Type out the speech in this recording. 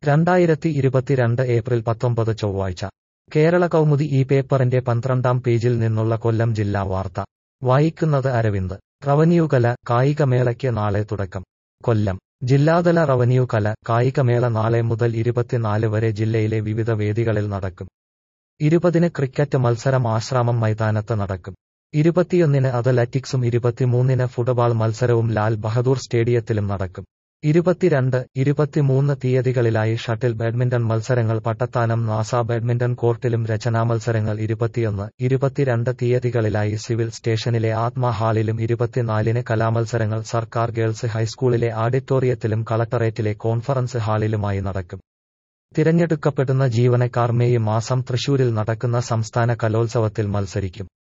രണ്ടായിരത്തി ഇരുപത്തിരണ്ട് ഏപ്രിൽ പത്തൊമ്പത് ചൊവ്വാഴ്ച കേരള കൗമുദി ഈ പേപ്പറിന്റെ പന്ത്രണ്ടാം പേജിൽ നിന്നുള്ള കൊല്ലം ജില്ലാ വാർത്ത വായിക്കുന്നത് അരവിന്ദ് റവന്യൂ കല കായികമേളയ്ക്ക് നാളെ തുടക്കം കൊല്ലം ജില്ലാതല റവന്യൂ കല കായികമേള നാളെ മുതൽ ഇരുപത്തിനാല് വരെ ജില്ലയിലെ വിവിധ വേദികളിൽ നടക്കും ഇരുപതിന് ക്രിക്കറ്റ് മത്സരം ആശ്രാമം മൈതാനത്ത് നടക്കും ഇരുപത്തിയൊന്നിന് അത്ലറ്റിക്സും ഇരുപത്തിമൂന്നിന് ഫുട്ബോൾ മത്സരവും ലാൽ ബഹദൂർ സ്റ്റേഡിയത്തിലും നടക്കും ഇരുപത്തിരണ്ട് ഇരുപത്തിമൂന്ന് തീയതികളിലായി ഷട്ടിൽ ബാഡ്മിന്റൺ മത്സരങ്ങൾ പട്ടത്താനം നാസ ബാഡ്മിന്റൺ കോർട്ടിലും രചനാ മത്സരങ്ങൾ ഇരുപത്തിയൊന്ന് ഇരുപത്തിരണ്ട് തീയതികളിലായി സിവിൽ സ്റ്റേഷനിലെ ആത്മാ ഹാളിലും ഇരുപത്തിനാലിന് കലാമത്സരങ്ങൾ സർക്കാർ ഗേൾസ് ഹൈസ്കൂളിലെ ആഡിറ്റോറിയത്തിലും കളക്ടറേറ്റിലെ കോൺഫറൻസ് ഹാളിലുമായി നടക്കും തിരഞ്ഞെടുക്കപ്പെടുന്ന ജീവനക്കാർ മെയ് മാസം തൃശൂരിൽ നടക്കുന്ന സംസ്ഥാന കലോത്സവത്തിൽ മത്സരിക്കും